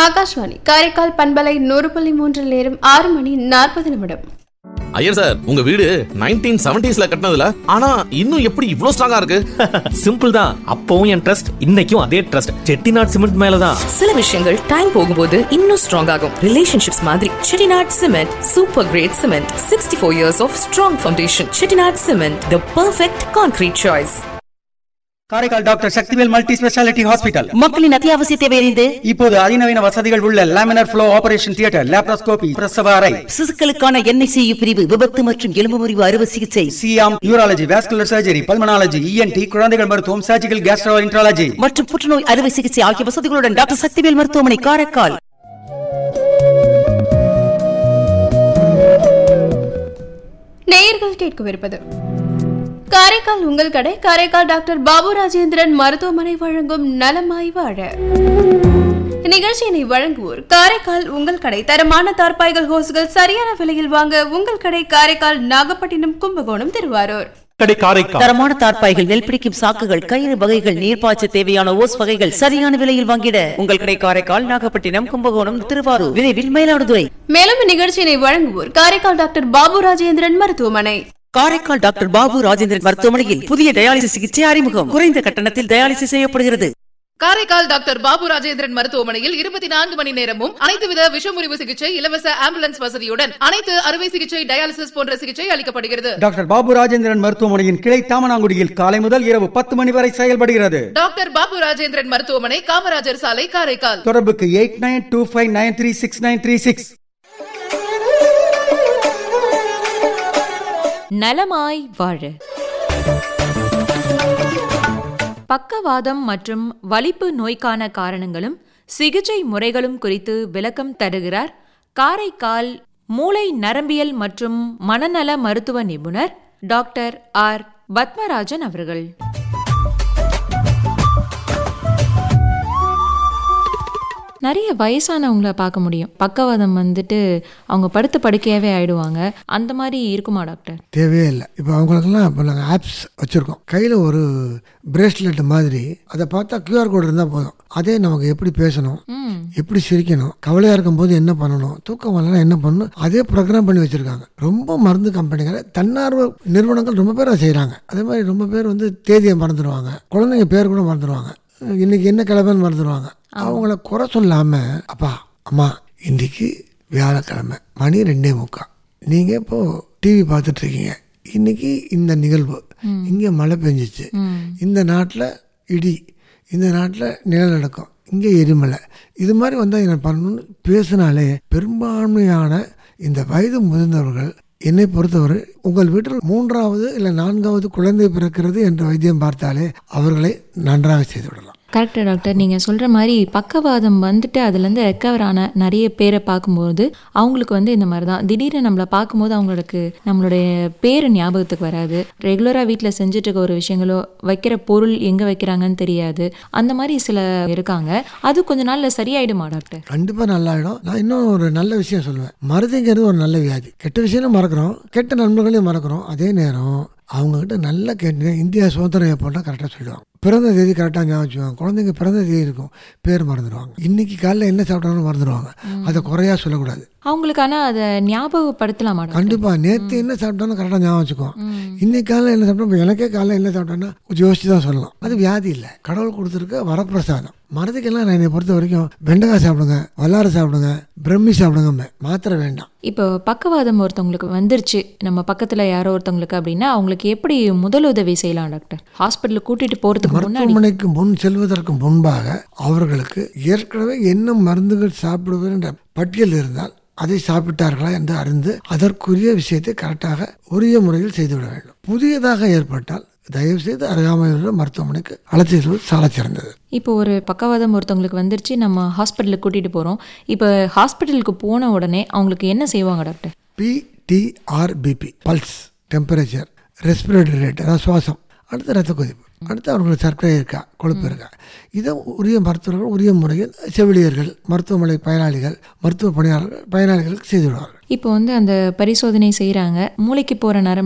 ஆகாஷ்வாணி காரைக்கால் பண்பலை நூறு புள்ளி மூன்றில் நேரம் ஆறு மணி நாற்பது நிமிடம் ஐயர் சார் உங்க வீடு நைன்டீன் செவன்டிஸ்ல கட்டினதுல ஆனா இன்னும் எப்படி இவ்ளோ ஸ்ட்ராங்கா இருக்கு சிம்பிள் தான் அப்பவும் என் ட்ரஸ்ட் இன்னைக்கும் அதே ட்ரஸ்ட் செட்டிநாட் சிமெண்ட் மேலதான் சில விஷயங்கள் டைம் போகும்போது இன்னும் ஸ்ட்ராங் ஆகும் ரிலேஷன்ஷிப்ஸ் மாதிரி Chettinad cement super great cement sixty four years of strong foundation Chettinad cement the perfect concrete choice Karaikal doctor Sakthivel multi speciality hospital மக்களின் அத்தியாவசிய தேவையறிந்து இப்போது அதிநவீன வசதிகள் உள்ள laminar flow operation theatre laparoscopy பிரசவ அறை சிசுக்களுக்கான என்ஐசியு பிரிவு விபத்து மற்றும் எலும்பு முறிவு அறுவை சிகிச்சை சியாம் urology vascular surgery pulmonology ENT குழந்தைகள் மருத்துவம் சர்ஜிக்கல் கேஸ்ட்ரோ இன்ட்ராலஜி மற்றும் புற்றுநோய் அறுவை சிகிச்சை ஆகிய வசதிகளுடன் டாக்டர் சக்திவேல் மருத்துவமனை காரைக்கால் நேயர்கள் கேட்கவிருப்பது காரைக்கால் உங்கள் கடை காரைக்கால் டாக்டர் பாபு ராஜேந்திரன் மருத்துவமனை வழங்கும் நலமாய் வாழ நிகழ்ச்சியினை வழங்குவோர் காரைக்கால் உங்கள் கடை தரமான தார்பாய்கள் ஹோஸ்கள் சரியான விலையில் வாங்க உங்கள் கடை காரைக்கால் நாகப்பட்டினம் கும்பகோணம் திருவாரூர் கடை காரைக்கால் தரமான தார்ப்பாய்கள் நெல் பிடிக்கும் சாக்குகள் கயிறு வகைகள் நீர்ப்பாய்ச்ச தேவையான ஓஸ் வகைகள் சரியான விலையில் வாங்கிட உங்கள் கடை காரைக்கால் நாகப்பட்டினம் கும்பகோணம் திருவாரூர் விரைவில் மயிலாடுதுறை மேலும் இந்நிகழ்ச்சியினை வழங்குவோர் காரைக்கால் டாக்டர் பாபு ராஜேந்திரன் மருத்துவமனை காரைக்கால் டாக்டர் பாபு ராஜேந்திரன் மருத்துவமனையில் புதிய டயாலிசிஸ் சிகிச்சை அறிமுகம் குறைந்த கட்டணத்தில் டயாலிசிஸ் செய்யப்படுகிறது காரைக்கால் டாக்டர் பாபு ராஜேந்திரன் மருத்துவமனையில் இருபத்தி நான்கு மணி நேரமும் அனைத்து வித விஷமுறிவு சிகிச்சை இலவச ஆம்புலன்ஸ் வசதியுடன் அனைத்து அறுவை சிகிச்சை டயாலிசிஸ் போன்ற சிகிச்சை அளிக்கப்படுகிறது டாக்டர் பாபு ராஜேந்திரன் மருத்துவமனையின் கிளை தாமனாங்குடியில் காலை முதல் இரவு பத்து மணி வரை செயல்படுகிறது டாக்டர் பாபு ராஜேந்திரன் மருத்துவமனை காமராஜர் சாலை காரைக்கால் தொடர்புக்கு eight nine two five nine three six nine three six நலமாய் வாழ பக்கவாதம் மற்றும் வலிப்பு நோய்க்கான காரணங்களும் சிகிச்சை முறைகளும் குறித்து விளக்கம் தருகிறார் காரைக்கால் மூளை நரம்பியல் மற்றும் மனநல மருத்துவ நிபுணர் டாக்டர் ஆர் பத்மராஜன் அவர்கள் நிறைய வயசானவங்கள பார்க்க முடியும் பக்கவாதம் வந்துட்டு அவங்க படுத்த படுக்கையாவே ஆயிடுவாங்க அந்த மாதிரி இருக்குமா டாக்டர் தேவையே இல்லை இப்போ அவங்களுக்கெல்லாம் இப்போ நாங்கள் ஆப்ஸ் வச்சுருக்கோம் கையில் ஒரு பிரேஸ்லெட் மாதிரி அதை பார்த்தா கியூஆர் கோடு இருந்தால் போதும் அதே நமக்கு எப்படி பேசணும் ம் எப்படி சிரிக்கணும் கவலையாக இருக்கும்போது என்ன பண்ணணும் தூக்கம் வரலாம் என்ன பண்ணணும் அதே ப்ரோக்ராம் பண்ணி வச்சுருக்காங்க ரொம்ப மருந்து கம்பெனிகளை தன்னார்வ நிறுவனங்கள் ரொம்ப பேர் அதை செய்கிறாங்க அதே மாதிரி ரொம்ப பேர் வந்து தேதியை மறந்துடுவாங்க குழந்தைங்க பேர் கூட மறந்துடுவாங்க இன்னைக்கு என்ன கிழமைன்னு மறந்துடுவாங்க அவங்கள குறை சொல்லாமல் அப்பா அம்மா இன்னைக்கு வியாழக்கிழமை மணி ரெண்டே முக்கால் நீங்கள் இப்போ டிவி பார்த்துட்டு இருக்கீங்க இன்னைக்கு இந்த நிகழ்வு இங்கே மழை பெஞ்சிச்சு இந்த நாட்டில் இடி இந்த நாட்டில் நிலநடுக்கம் இங்கே எரிமலை இது மாதிரி வந்தால் என்ன பண்ணணும்னு பேசினாலே பெரும்பான்மையான இந்த வயது முதிர்ந்தவர்கள் என்னை பொறுத்தவரை உங்கள் வீட்டில் மூன்றாவது இல்லை நான்காவது குழந்தை பிறக்கிறது என்ற வைத்தியம் பார்த்தாலே அவர்களை நன்றாக செய்து விடலாம் கரெக்டு டாக்டர் நீங்கள் சொல்கிற மாதிரி பக்கவாதம் வந்துட்டு அதுலேருந்து ரெக்கவர் ஆன நிறைய பேரை பார்க்கும்போது அவங்களுக்கு வந்து இந்த மாதிரி தான் திடீர்னு நம்மளை பார்க்கும்போது அவங்களுக்கு நம்மளுடைய பேர் ஞாபகத்துக்கு வராது ரெகுலராக வீட்டில் செஞ்சுட்டு இருக்க ஒரு விஷயங்களோ வைக்கிற பொருள் எங்கே வைக்கிறாங்கன்னு தெரியாது அந்த மாதிரி சில இருக்காங்க அது கொஞ்ச நாளில் சரியாயிடுமா டாக்டர் கண்டிப்பாக நல்லாயிடும் நான் இன்னும் ஒரு நல்ல விஷயம் சொல்லுவேன் மருதிங்கிறது ஒரு நல்ல வியாதி கெட்ட விஷயம் மறக்கிறோம் கெட்ட நண்பர்களையும் மறக்கிறோம் அதே நேரம் அவங்கக்கிட்ட நல்லா கேட்டு இந்தியா சுதந்திரம் எப்போனா கரெக்டாக சொல்லிடுவாங்க பிறந்த தேதி கரெக்டாக ஞாபகம் வச்சுக்குவாங்க குழந்தைங்க பிறந்த தேதி இருக்கும் பேர் மறந்துடுவாங்க இன்னைக்கு காலைல என்ன சாப்பிட்டாலும் மறந்துடுவாங்க அதை குறையா சொல்லக்கூடாது அவங்களுக்கான அதை ஞாபகப்படுத்தலாமா டாக்டர் கண்டிப்பாக நேற்று என்ன சாப்பிட்டாலும் கரெக்டாக ஞாபகம் வச்சுக்குவோம் இன்னைக்கு காலையில் என்ன சாப்பிட்டோம் இப்ப எனக்கே காலையில் என்ன சாப்பிட்டேன்னா கொஞ்சம் யோசிச்சு தான் சொல்லலாம் அது வியாதி இல்லை கடவுள் கொடுத்துருக்க வரப்பிரசாதம் மரத்துக்கெல்லாம் நான் என்னை பொறுத்த வரைக்கும் வெண்டைக்காய் சாப்பிடுங்க வல்லாரை சாப்பிடுங்க பிரம்மி சாப்பிடுங்க மாத்திரை வேண்டாம் இப்போ பக்கவாதம் ஒருத்தவங்களுக்கு வந்துருச்சு நம்ம பக்கத்தில் யாரோ ஒருத்தவங்களுக்கு அப்படின்னா அவங்களுக்கு எப்படி முதலுதவி செய்யலாம் டாக்டர் ஹாஸ்பிட்டலுக்கு கூட்டிட்டு போகிறதுக்கு முன்னாடி மருத்துவமனைக்கு முன் செல்வதற்கு முன்பாக அவர்களுக்கு ஏற்கனவே என்ன மருந்துகள் சாப்பிடுவது என்ற பட்டியல் இருந்தால் அதை சாப்பிட்டார்களா என்று அறிந்து அதற்குரிய விஷயத்தை கரெக்டாக உரிய முறையில் செய்துவிட வேண்டும் புதியதாக ஏற்பட்டால் தயவு செய்து அருகாமையில் உள்ள மருத்துவமனைக்கு அழைத்து செல்வது சால சிறந்தது இப்போ ஒரு பக்கவாதம் ஒருத்தவங்களுக்கு வந்துருச்சு நம்ம ஹாஸ்பிட்டலுக்கு கூட்டிட்டு போகிறோம் இப்போ ஹாஸ்பிட்டலுக்கு போன உடனே அவங்களுக்கு என்ன செய்வாங்க டாக்டர் பிடிஆர்பிபி பல்ஸ் டெம்பரேச்சர் ரெஸ்பிரேட்டரி ரேட் அதாவது சுவாசம் அடுத்து ரத்த கொதிப்பு அடுத்து அவர்களுக்கு சர்க்கரை இருக்கா கொழுப்பு இருக்கா இதை உரிய மருத்துவர்கள் உரிய முறையில் செவிலியர்கள் மருத்துவமனை பயனாளிகள் மருத்துவ பணியாளர்கள் பயனாளிகளுக்கு செய்து விடுவார்கள் இப்போ வந்து அந்த பரிசோதனை செய்கிறாங்க மூளைக்கு போகிற நரம்பு